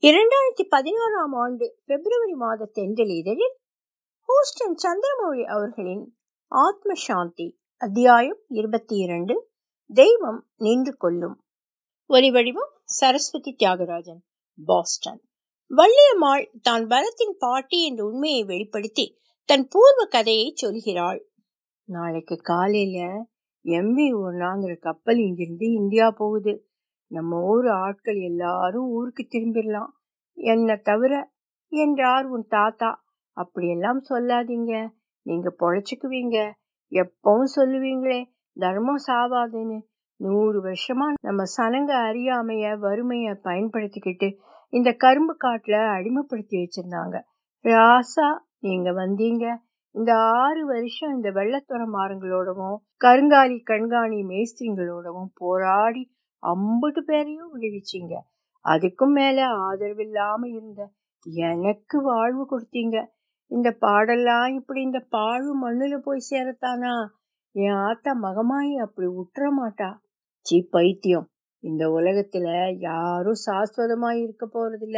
இரண்டாயிரத்தி பதினோராம் ஆண்டு பிப்ரவரி மாத தென்றல் இதழில் ஹூஸ்டன் சந்திரமௌழி அவர்களின் ஆத்ம சாந்தி அத்தியாயம் இருபத்தி இரண்டு தெய்வம் நின்று கொள்ளும் ஒலிவடிவம் சரஸ்வதி தியாகராஜன் பாஸ்டன் வள்ளியம்மாள் தான் பரத்தின் பாட்டி என்ற உண்மையை வெளிப்படுத்தி தன் பூர்வ கதையை சொல்கிறாள் நாளைக்கு காலையில எம்பி ஒன்னாங்கிற கப்பல் இங்கிருந்து இந்தியா போகுது நம்ம ஊர் ஆட்கள் எல்லாரும் ஊருக்கு திரும்பிடலாம் என்ன தவிர என்றார் உன் தாத்தா அப்படியெல்லாம் சொல்லாதீங்க நீங்க பொழைச்சுக்குவீங்க எப்பவும் சொல்லுவீங்களே தர்மம் சாவாதுன்னு நூறு வருஷமா நம்ம சனங்க அறியாமைய வறுமைய பயன்படுத்திக்கிட்டு இந்த கரும்பு காட்டுல அடிமைப்படுத்தி வச்சிருந்தாங்க ராசா நீங்க வந்தீங்க இந்த ஆறு வருஷம் இந்த வெள்ளத்துறமாரங்களோடவும் கருங்காலி கண்காணி மேஸ்திரிங்களோடவும் போராடி ஐம்பது பேரையும் விடுவிச்சீங்க அதுக்கும் மேல ஆதரவில்லாம இருந்த எனக்கு வாழ்வு கொடுத்தீங்க இந்த பாடெல்லாம் இப்படி இந்த பாழு மண்ணுல போய் சேரத்தானா என் ஆத்தா மகமாயி அப்படி உற்ற மாட்டா சீ பைத்தியம் இந்த உலகத்துல யாரும் சாஸ்வதமா இருக்க போறதில்ல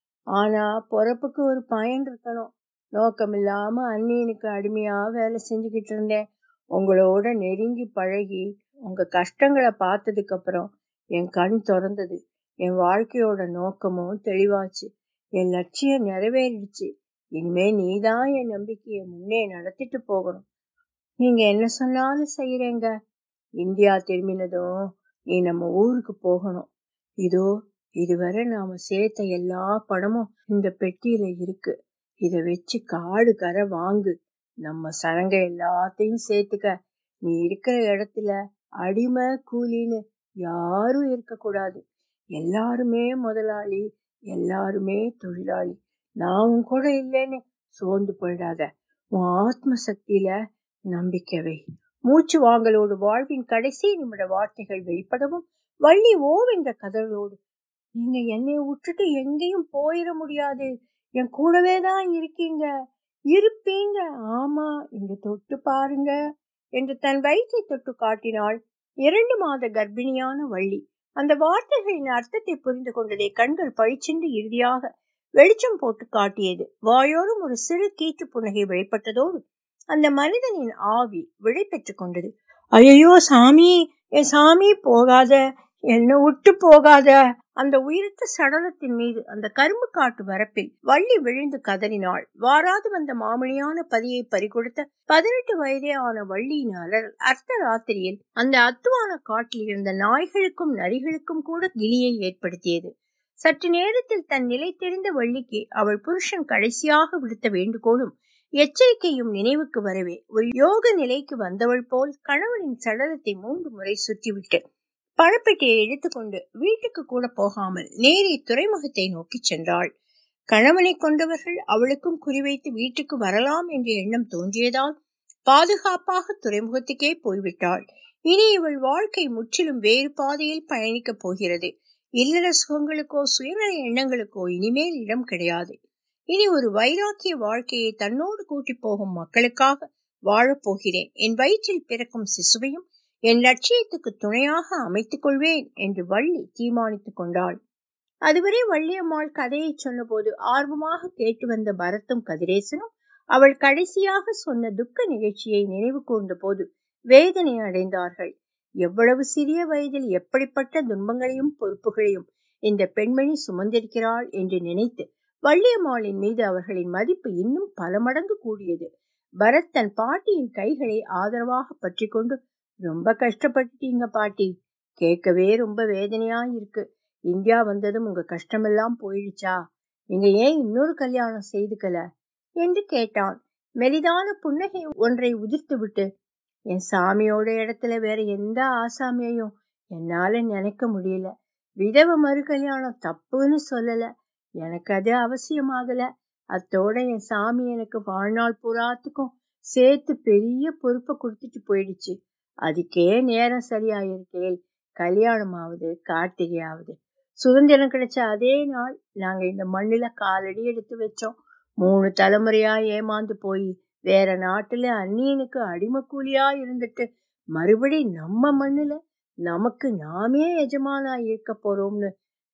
ஆனா பொறப்புக்கு ஒரு பயன் இருக்கணும் நோக்கம் இல்லாம அந்நியனுக்கு அடிமையா வேலை செஞ்சுக்கிட்டு இருந்தேன் உங்களோட நெருங்கி பழகி உங்க கஷ்டங்களை பார்த்ததுக்கு அப்புறம் என் கண் திறந்தது என் வாழ்க்கையோட நோக்கமும் தெளிவாச்சு என் லட்சியம் நிறைவேறிடுச்சு இனிமே நீதான் என் நம்பிக்கையை முன்னே நடத்திட்டு போகணும் நீங்க என்ன சொன்னாலும் செய்யறேங்க இந்தியா திரும்பினதும் நீ நம்ம ஊருக்கு போகணும் இதோ இதுவரை நாம சேர்த்த எல்லா பணமும் இந்த பெட்டியில இருக்கு இத வச்சு காடு கரை வாங்கு நம்ம சரங்க எல்லாத்தையும் சேர்த்துக்க நீ இருக்கிற இடத்துல அடிமை கூலின்னு யாரும் இருக்கக்கூடாது எல்லாருமே முதலாளி எல்லாருமே தொழிலாளி நான் உன் கூட இல்லைன்னு சோர்ந்து போயிடாத உன் ஆத்ம சக்தியில நம்பிக்கை வை மூச்சு வாங்கலோடு வாழ்வின் கடைசி நிமிட வார்த்தைகள் வெளிப்படவும் வள்ளி ஓவென்ற கதறலோடு நீங்க என்னை விட்டுட்டு எங்கேயும் போயிட முடியாது என் கூடவே தான் இருக்கீங்க இருப்பீங்க ஆமா இங்க தொட்டு பாருங்க என்று தன் வயிற்றை தொட்டு காட்டினாள் இரண்டு மாத கர்ப்பிணியான வள்ளி அந்த வார்த்தைகளின் அர்த்தத்தை புரிந்து கொண்டதை கண்கள் பழிச்சென்று இறுதியாக வெளிச்சம் போட்டு காட்டியது வாயோரும் ஒரு சிறு கீற்று புன்னகை வெளிப்பட்டதோடு அந்த மனிதனின் ஆவி விடை பெற்றுக் கொண்டது ஐயோ சாமி என் சாமி போகாத என்ன விட்டு போகாத அந்த உயிரற்ற சடலத்தின் மீது அந்த கரும்பு காட்டு வரப்பில் வள்ளி விழுந்து கதறினாள் வாராது வந்த மாமணியான பதியை பறிகொடுத்த பதினெட்டு வயதே ஆன வள்ளியின் அலர் அர்த்த ராத்திரியில் அந்த அத்துவான காட்டில் இருந்த நாய்களுக்கும் நரிகளுக்கும் கூட கிளியை ஏற்படுத்தியது சற்று நேரத்தில் தன் நிலை தெரிந்த வள்ளிக்கு அவள் புருஷன் கடைசியாக விடுத்த வேண்டுகோளும் எச்சரிக்கையும் நினைவுக்கு வரவே ஒரு யோக நிலைக்கு வந்தவள் போல் கணவனின் சடலத்தை மூன்று முறை சுற்றிவிட்டு பழப்பெட்டியை எடுத்துக்கொண்டு வீட்டுக்கு கூட போகாமல் நேரே துறைமுகத்தை நோக்கி சென்றாள் கணவனை கொண்டவர்கள் அவளுக்கும் குறிவைத்து வீட்டுக்கு வரலாம் என்ற எண்ணம் தோன்றியதால் பாதுகாப்பாக துறைமுகத்துக்கே போய்விட்டாள் இனி இவள் வாழ்க்கை முற்றிலும் வேறு பாதையில் பயணிக்கப் போகிறது இல்லற சுகங்களுக்கோ சுயநல எண்ணங்களுக்கோ இனிமேல் இடம் கிடையாது இனி ஒரு வைராக்கிய வாழ்க்கையை தன்னோடு கூட்டி போகும் மக்களுக்காக வாழப்போகிறேன் என் வயிற்றில் பிறக்கும் சிசுவையும் என் லட்சியத்துக்கு துணையாக அமைத்துக் கொள்வேன் என்று வள்ளி தீர்மானித்துக் கொண்டாள் அதுவரை வள்ளியம்மாள் கதையை சொன்னபோது ஆர்வமாக கேட்டு வந்த பரத்தும் கதிரேசனும் அவள் கடைசியாக சொன்ன துக்க நிகழ்ச்சியை நினைவு கூர்ந்த போது வேதனை அடைந்தார்கள் எவ்வளவு சிறிய வயதில் எப்படிப்பட்ட துன்பங்களையும் பொறுப்புகளையும் இந்த பெண்மணி சுமந்திருக்கிறாள் என்று நினைத்து வள்ளியம்மாளின் மீது அவர்களின் மதிப்பு இன்னும் பல மடங்கு கூடியது பரத் தன் பாட்டியின் கைகளை ஆதரவாக பற்றி கொண்டு ரொம்ப கஷ்டப்பட்டுட்டீங்க பாட்டி கேட்கவே ரொம்ப வேதனையா இருக்கு இந்தியா வந்ததும் உங்க கஷ்டமெல்லாம் போயிடுச்சா நீங்க ஏன் இன்னொரு கல்யாணம் செய்துக்கல என்று கேட்டான் மெலிதான புன்னகை ஒன்றை உதிர்த்து விட்டு என் சாமியோட இடத்துல வேற எந்த ஆசாமியையும் என்னால நினைக்க முடியல விதவ மறு கல்யாணம் தப்புன்னு சொல்லல எனக்கு அது அவசியமாகல அத்தோட என் சாமி எனக்கு வாழ்நாள் புறாத்துக்கும் சேர்த்து பெரிய பொறுப்பை கொடுத்துட்டு போயிடுச்சு அதுக்கே நேரம் சரியாயிருக்கேல் கல்யாணம் ஆகுது கார்த்திகை ஆகுது சுதந்திரம் கிடைச்ச அதே நாள் நாங்க இந்த மண்ணுல காலடி எடுத்து வச்சோம் மூணு தலைமுறையா ஏமாந்து போய் வேற நாட்டுல அந்நியனுக்கு அடிமை கூலியா இருந்துட்டு மறுபடி நம்ம மண்ணுல நமக்கு நாமே எஜமானா இருக்க போறோம்னு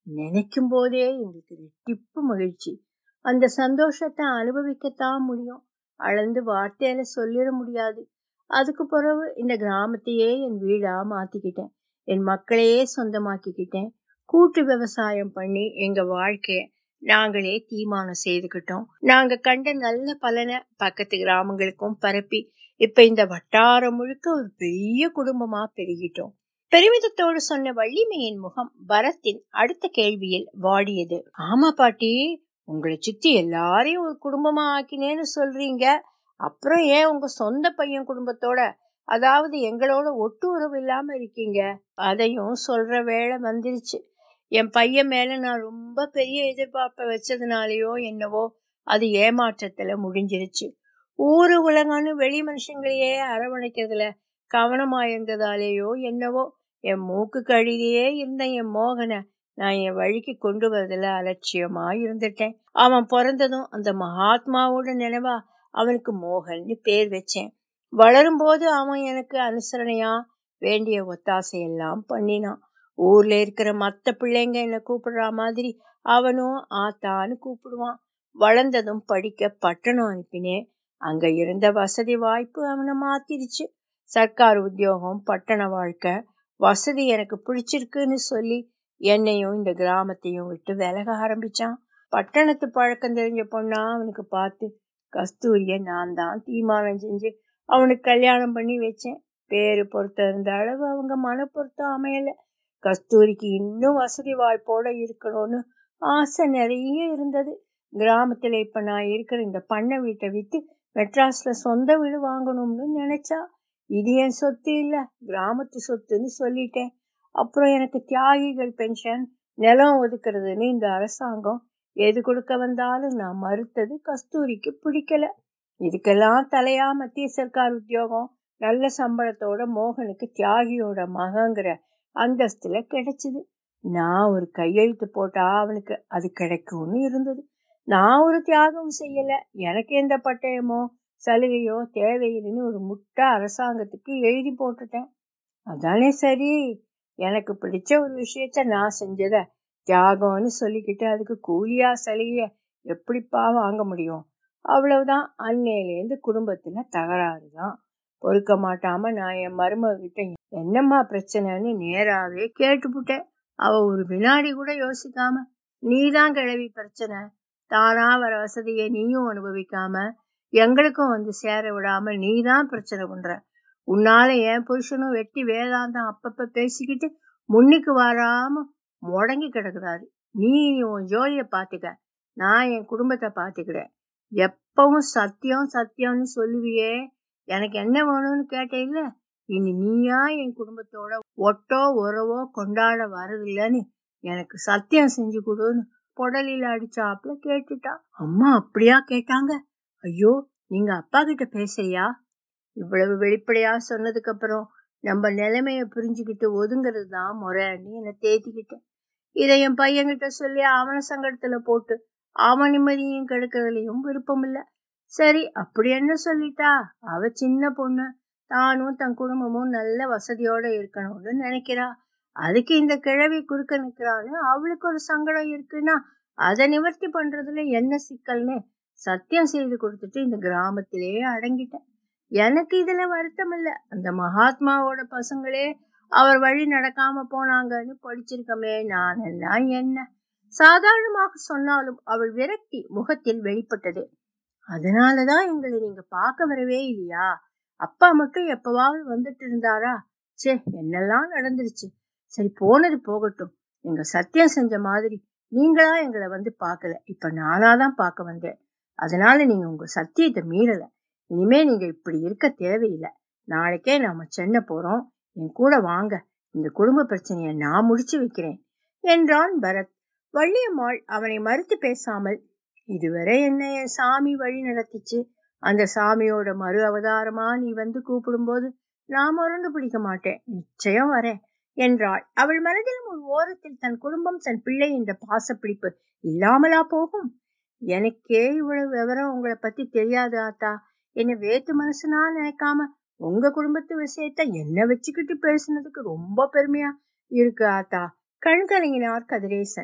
நினைக்கும் போதே எங்களுக்கு ரெட்டிப்பு மகிழ்ச்சி அந்த சந்தோஷத்தை அனுபவிக்கத்தான் முடியும் அளந்து வார்த்தையில சொல்லிட முடியாது அதுக்கு பிறகு இந்த கிராமத்தையே என் வீடா மாத்திக்கிட்டேன் என் மக்களையே சொந்தமாக்கிக்கிட்டேன் கூட்டு விவசாயம் பண்ணி எங்க வாழ்க்கைய நாங்களே தீர்மானம் செய்துக்கிட்டோம் நாங்க கண்ட நல்ல பலனை பக்கத்து கிராமங்களுக்கும் பரப்பி இப்ப இந்த வட்டாரம் முழுக்க ஒரு பெரிய குடும்பமா பெருகிட்டோம் பெருமிதத்தோடு சொன்ன வள்ளிமையின் முகம் பரத்தின் அடுத்த கேள்வியில் வாடியது ஆமா பாட்டி உங்களை சுத்தி எல்லாரையும் ஒரு குடும்பமா ஆக்கினேன்னு சொல்றீங்க அப்புறம் ஏன் உங்க சொந்த பையன் குடும்பத்தோட அதாவது எங்களோட ஒட்டு உறவு இல்லாம இருக்கீங்க அதையும் சொல்ற வேலை வந்துருச்சு என் பையன் மேல நான் ரொம்ப பெரிய எதிர்பார்ப்பை வச்சதுனாலயோ என்னவோ அது ஏமாற்றத்துல முடிஞ்சிருச்சு ஊரு உலகம்னு வெளி மனுஷங்களையே அரவணைக்கிறதுல கவனமா இருந்ததாலேயோ என்னவோ என் மூக்கு கழிலேயே இருந்த என் மோகனை நான் என் வழிக்கு கொண்டு வரதுல அலட்சியமா இருந்துட்டேன் அவன் பிறந்ததும் அந்த மகாத்மாவோட நினைவா அவனுக்கு மோகன்னு பேர் வச்சேன் வளரும் போது அவன் எனக்கு அனுசரணையா வேண்டிய ஒத்தாசை எல்லாம் பண்ணினான் ஊர்ல இருக்கிற மத்த பிள்ளைங்க என்ன கூப்பிடுற மாதிரி அவனும் ஆத்தான்னு கூப்பிடுவான் வளர்ந்ததும் படிக்க பட்டணம் அனுப்பினேன் அங்க இருந்த வசதி வாய்ப்பு அவனை மாத்திருச்சு சர்க்கார் உத்தியோகம் பட்டண வாழ்க்கை வசதி எனக்கு பிடிச்சிருக்குன்னு சொல்லி என்னையும் இந்த கிராமத்தையும் விட்டு விலக ஆரம்பிச்சான் பட்டணத்து பழக்கம் தெரிஞ்ச பொண்ணா அவனுக்கு பார்த்து கஸ்தூரிய நான் தான் தீர்மானம் செஞ்சு அவனுக்கு கல்யாணம் பண்ணி வச்சேன் பேரு பொருத்தம் இருந்த அளவு அவங்க மன பொருத்தம் அமையல கஸ்தூரிக்கு இன்னும் வசதி வாய்ப்போட இருக்கணும்னு ஆசை நிறைய இருந்தது கிராமத்துல இப்ப நான் இருக்கிற இந்த பண்ணை வீட்டை வித்து மெட்ராஸ்ல சொந்த வீடு வாங்கணும்னு நினைச்சா இது என் சொத்து இல்ல கிராமத்து சொத்துன்னு சொல்லிட்டேன் அப்புறம் எனக்கு தியாகிகள் பென்ஷன் நிலம் ஒதுக்குறதுன்னு இந்த அரசாங்கம் எது கொடுக்க வந்தாலும் நான் மறுத்தது கஸ்தூரிக்கு பிடிக்கல இதுக்கெல்லாம் தலையா மத்திய சர்க்கார் உத்தியோகம் நல்ல சம்பளத்தோட மோகனுக்கு தியாகியோட மகங்கிற அந்தஸ்துல கிடைச்சது நான் ஒரு கையெழுத்து போட்டா அவனுக்கு அது கிடைக்கும்னு இருந்தது நான் ஒரு தியாகம் செய்யல எனக்கு எந்த பட்டயமோ சலுகையோ தேவையில்லைன்னு ஒரு முட்டை அரசாங்கத்துக்கு எழுதி போட்டுட்டேன் அதானே சரி எனக்கு பிடிச்ச ஒரு விஷயத்த நான் செஞ்சத தியாகம்னு சொல்லிக்கிட்டு அதுக்கு கூலியா சலுகைய எப்படிப்பா வாங்க முடியும் அவ்வளவுதான் அன்னையிலேருந்து குடும்பத்துல தகராறு தான் பொறுக்க மாட்டாம நான் என் மருமக கிட்ட என்னம்மா பிரச்சனைன்னு நேராவே கேட்டுப்புட்டேன் அவ ஒரு வினாடி கூட யோசிக்காம நீதான் கிழவி பிரச்சனை தானா வர வசதியை நீயும் அனுபவிக்காம எங்களுக்கும் வந்து சேர விடாம நீதான் பிரச்சனை பண்ற உன்னால என் புருஷனும் வெட்டி வேதாந்தம் அப்பப்ப பேசிக்கிட்டு முன்னுக்கு வராம முடங்கி கிடக்குறாரு நீ உன் ஜோலிய பாத்துக்க நான் என் குடும்பத்தை பாத்துக்கிறேன் எப்பவும் சத்தியம் சத்தியம்னு சொல்லுவியே எனக்கு என்ன வேணும்னு கேட்டே இல்ல இனி நீயா என் குடும்பத்தோட ஒட்டோ உறவோ கொண்டாட வரதில்லைன்னு எனக்கு சத்தியம் செஞ்சு கொடுன்னு புடலில அடிச்சாப்புல கேட்டுட்டா அம்மா அப்படியா கேட்டாங்க ஐயோ நீங்க அப்பா கிட்ட பேசலையா இவ்வளவு வெளிப்படையா சொன்னதுக்கு அப்புறம் நம்ம நிலைமைய புரிஞ்சுக்கிட்டு ஒதுங்கிறது தான் முறைன்னு என்னை தேத்திக்கிட்டேன் இதை என் பையன்கிட்ட சொல்லி அவன சங்கடத்துல போட்டு அவன் நிம்மதியும் கெடுக்கிறதுலயும் விருப்பம் இல்ல சரி அப்படி என்ன சொல்லிட்டா அவ சின்ன பொண்ணு தானும் தன் குடும்பமும் நல்ல வசதியோட இருக்கணும்னு நினைக்கிறா அதுக்கு இந்த கிழவி குறுக்க நிக்கிறான்னு அவளுக்கு ஒரு சங்கடம் இருக்குன்னா அதை நிவர்த்தி பண்றதுல என்ன சிக்கல்னு சத்தியம் செய்து கொடுத்துட்டு இந்த கிராமத்திலேயே அடங்கிட்டேன் எனக்கு இதுல வருத்தம் இல்ல அந்த மகாத்மாவோட பசங்களே அவர் வழி நடக்காம போனாங்கன்னு படிச்சிருக்கமே நான் எல்லாம் என்ன சாதாரணமாக சொன்னாலும் அவள் விரக்தி முகத்தில் வெளிப்பட்டது அதனாலதான் எங்களை நீங்க பார்க்க வரவே இல்லையா அப்பா மட்டும் எப்பவாவது வந்துட்டு இருந்தாரா சே என்னெல்லாம் நடந்துருச்சு சரி போனது போகட்டும் நீங்க சத்தியம் செஞ்ச மாதிரி நீங்களா எங்களை வந்து பார்க்கல இப்ப நானாதான் பார்க்க வந்தேன் அதனால நீங்க உங்க சத்தியத்தை மீறல இனிமே நீங்க இப்படி இருக்க தேவையில்லை நாளைக்கே நாம சென்னை போறோம் என் கூட வாங்க இந்த குடும்ப பிரச்சனைய நான் முடிச்சு வைக்கிறேன் என்றான் பரத் வள்ளியம்மாள் அவனை மறுத்து பேசாமல் இதுவரை என்ன என் சாமி வழி நடத்திச்சு அந்த சாமியோட மறு அவதாரமா நீ வந்து கூப்பிடும்போது நான் முரண்டு பிடிக்க மாட்டேன் நிச்சயம் வரேன் என்றாள் அவள் மனதிலும் ஒரு ஓரத்தில் தன் குடும்பம் தன் பிள்ளை என்ற பாசப்பிடிப்பு இல்லாமலா போகும் எனக்கே இவ்வளவு விவரம் உங்களை பத்தி தெரியாது ஆத்தா என்ன வேத்து மனசுனா நினைக்காம உங்க குடும்பத்து விஷயத்த என்ன வச்சுக்கிட்டு பேசுனதுக்கு ரொம்ப பெருமையா இருக்கு ஆத்தா கண் கலங்கினார் கதிரேசன்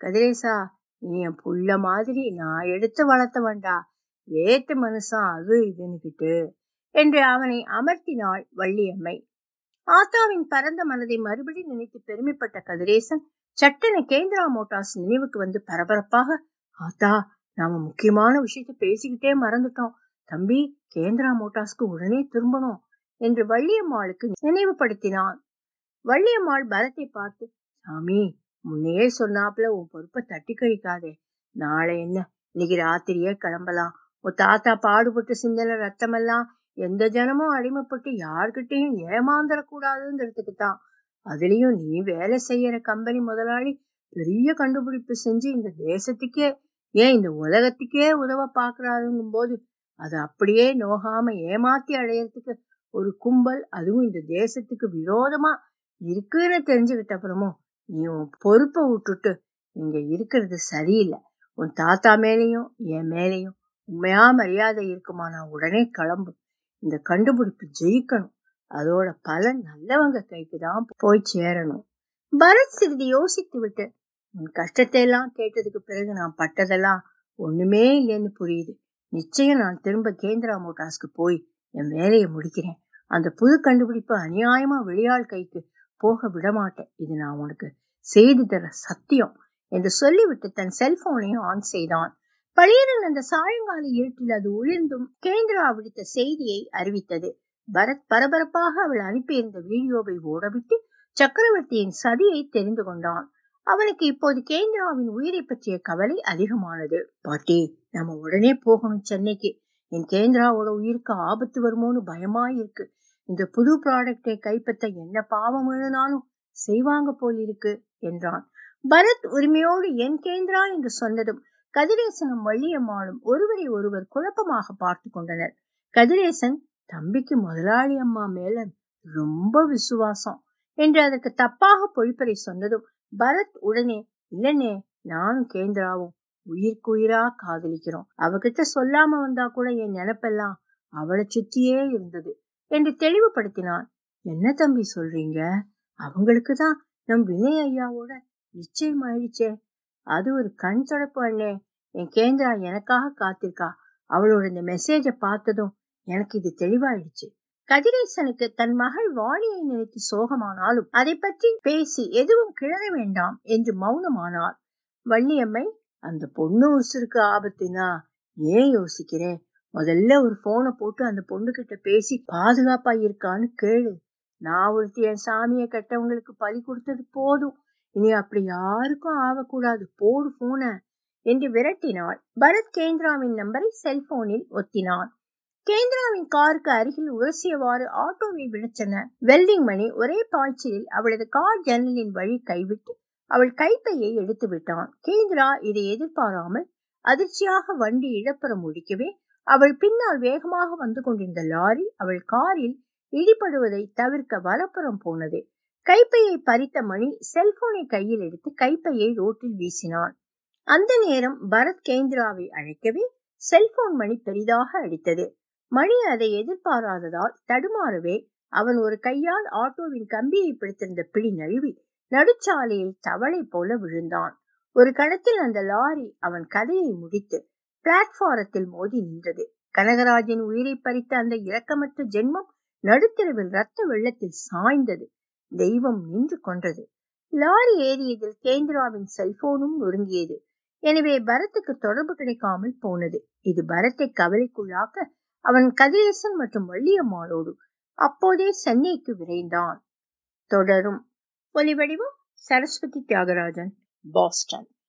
கதிரேசா நீ என் புள்ள மாதிரி நான் எடுத்து வளர்த்தவன்டா வேட்டு மனுஷன் அது இதுன்னுகிட்டு என்று அவனை அமர்த்தினாள் வள்ளியம்மை ஆத்தாவின் பரந்த மனதை மறுபடி நினைத்து பெருமைப்பட்ட கதிரேசன் சட்டென கேந்திரா மோட்டார்ஸ் நினைவுக்கு வந்து பரபரப்பாக ஆத்தா நாம முக்கியமான விஷயத்த பேசிக்கிட்டே மறந்துட்டோம் தம்பி கேந்திரா மோட்டார்ஸ்க்கு உடனே திரும்பணும் என்று வள்ளியம்மாளுக்கு நினைவுபடுத்தினான் வள்ளியம்மாள் பரத்தை பார்த்து சாமி முன்னையே சொன்னாப்புல உன் பொறுப்பை தட்டி கழிக்காதே நாளை என்ன இன்னைக்கு ராத்திரியே கிளம்பலாம் உன் தாத்தா பாடுபட்டு சிந்தன ரத்தமெல்லாம் எந்த ஜனமும் அடிமைப்பட்டு யார்கிட்டையும் ஏமாந்துடக்கூடாதுங்கிறதுக்கு தான் அதுலயும் நீ வேலை செய்யற கம்பெனி முதலாளி பெரிய கண்டுபிடிப்பு செஞ்சு இந்த தேசத்துக்கே ஏன் இந்த உலகத்துக்கே உதவ பாக்குறாருங்கும் போது அது அப்படியே நோகாம ஏமாத்தி அடையறதுக்கு ஒரு கும்பல் அதுவும் இந்த தேசத்துக்கு விரோதமா இருக்குன்னு தெரிஞ்சுக்கிட்ட அப்புறமும் நீ உன் பொறுப்பை விட்டுட்டு இங்க இருக்கிறது சரியில்லை உன் தாத்தா மேலையும் என் மேலையும் உண்மையா மரியாதை இருக்குமா நான் உடனே கிளம்பு இந்த கண்டுபிடிப்பு ஜெயிக்கணும் அதோட பலன் நல்லவங்க கைக்கு தான் போய் சேரணும் பரத் சிறிது யோசித்து விட்டு உன் கஷ்டத்தை எல்லாம் கேட்டதுக்கு பிறகு நான் பட்டதெல்லாம் ஒண்ணுமே இல்லைன்னு புரியுது நிச்சயம் நான் திரும்ப கேந்திரா மோட்டார்ஸ்க்கு போய் என் வேலையை முடிக்கிறேன் அந்த புது கண்டுபிடிப்பு அநியாயமா வெளியாள் கைக்கு போக விட மாட்டேன் இது நான் உனக்கு செய்து தர சத்தியம் என்று சொல்லிவிட்டு தன் செல்போனையும் ஆன் செய்தான் பழியரன் அந்த சாயங்கால இருட்டில் அது ஒளிர்ந்தும் கேந்திரா விடுத்த செய்தியை அறிவித்தது பரத் பரபரப்பாக அவள் அனுப்பியிருந்த வீடியோவை ஓடவிட்டு சக்கரவர்த்தியின் சதியை தெரிந்து கொண்டான் அவனுக்கு இப்போது கேந்திராவின் உயிரை பற்றிய கவலை அதிகமானது பாட்டி நம்ம உடனே போகணும் சென்னைக்கு என் கேந்திராவோட உயிருக்கு ஆபத்து வருமோன்னு பயமா இருக்கு இந்த புது ப்ராடக்டை கைப்பற்ற என்ன பாவம் எழுனாலும் செய்வாங்க போல் இருக்கு என்றான் பரத் உரிமையோடு என் கேந்திரா என்று சொன்னதும் கதிரேசனும் வள்ளியம்மாளும் ஒருவரை ஒருவர் குழப்பமாக பார்த்து கொண்டனர் கதிரேசன் தம்பிக்கு முதலாளி அம்மா மேல ரொம்ப விசுவாசம் என்று அதற்கு தப்பாக பொழிப்பறை சொன்னதும் பரத் உடனே இல்லனே நானும் கேந்திராவும் உயிர்க்குயிரா காதலிக்கிறோம் அவகிட்ட சொல்லாம வந்தா கூட என் நினைப்பெல்லாம் அவளை சுத்தியே இருந்தது என்று தெளிவுபடுத்தினான் என்ன தம்பி சொல்றீங்க அவங்களுக்கு தான் நம் வினய் ஐயாவோட நிச்சயம் ஆயிடுச்சே அது ஒரு கண் தொடப்பு அண்ணே என் கேந்திரா எனக்காக காத்திருக்கா அவளோட இந்த மெசேஜ பார்த்ததும் எனக்கு இது தெளிவாயிடுச்சு கதிரேசனுக்கு தன் மகள் வாணியை நினைத்து சோகமானாலும் அதை பற்றி பேசி எதுவும் கிளற வேண்டாம் என்று மௌனமானார் வள்ளியம்மை அந்த பொண்ணு உசுருக்கு ஆபத்துனா ஏன் யோசிக்கிறேன் முதல்ல ஒரு போனை போட்டு அந்த பொண்ணு கிட்ட பேசி பாதுகாப்பா இருக்கான்னு கேளு நான் ஒருத்தி என் சாமியை கெட்டவங்களுக்கு பலி கொடுத்தது போதும் இனி அப்படி யாருக்கும் ஆகக்கூடாது போடு போன என்று விரட்டினாள் பரத் கேந்திராவின் நம்பரை செல்போனில் ஒத்தினான் கேந்திராவின் காருக்கு அருகில் உரசியவாறு ஆட்டோவை விழச்சென வெல்டிங் மணி ஒரே பாய்ச்சலில் அவளது கார் ஜன்னலின் வழி கைவிட்டு அவள் கைப்பையை எடுத்து விட்டான் கேந்திரா இதை எதிர்பாராமல் அதிர்ச்சியாக வண்டி இழப்புறம் முடிக்கவே அவள் பின்னால் வேகமாக வந்து கொண்டிருந்த லாரி அவள் காரில் இடிபடுவதை தவிர்க்க வலப்புறம் போனது கைப்பையை பறித்த மணி செல்போனை கையில் எடுத்து கைப்பையை ரோட்டில் வீசினான் அந்த நேரம் பரத் கேந்திராவை அழைக்கவே செல்போன் மணி பெரிதாக அடித்தது மணி அதை எதிர்பாராததால் தடுமாறவே அவன் ஒரு கையால் ஆட்டோவின் கம்பியை பிடித்திருந்த பிடி நழுவி நடுச்சாலையில் தவளை போல விழுந்தான் ஒரு கணத்தில் அந்த லாரி அவன் கதையை முடித்து பிளாட்பாரத்தில் மோதி நின்றது கனகராஜின் உயிரை பறித்த அந்த இரக்கமற்ற ஜென்மம் நடுத்தரவில் ரத்த வெள்ளத்தில் சாய்ந்தது தெய்வம் நின்று கொன்றது லாரி ஏறியதில் கேந்திராவின் செல்போனும் நொறுங்கியது எனவே பரத்துக்கு தொடர்பு கிடைக்காமல் போனது இது பரத்தை கவலைக்குள்ளாக்க அவன் கதிரேசன் மற்றும் வள்ளியம்மாளோடு அப்போதே சென்னைக்கு விரைந்தான் தொடரும் ஒலிவடிவம் சரஸ்வதி தியாகராஜன் பாஸ்டன்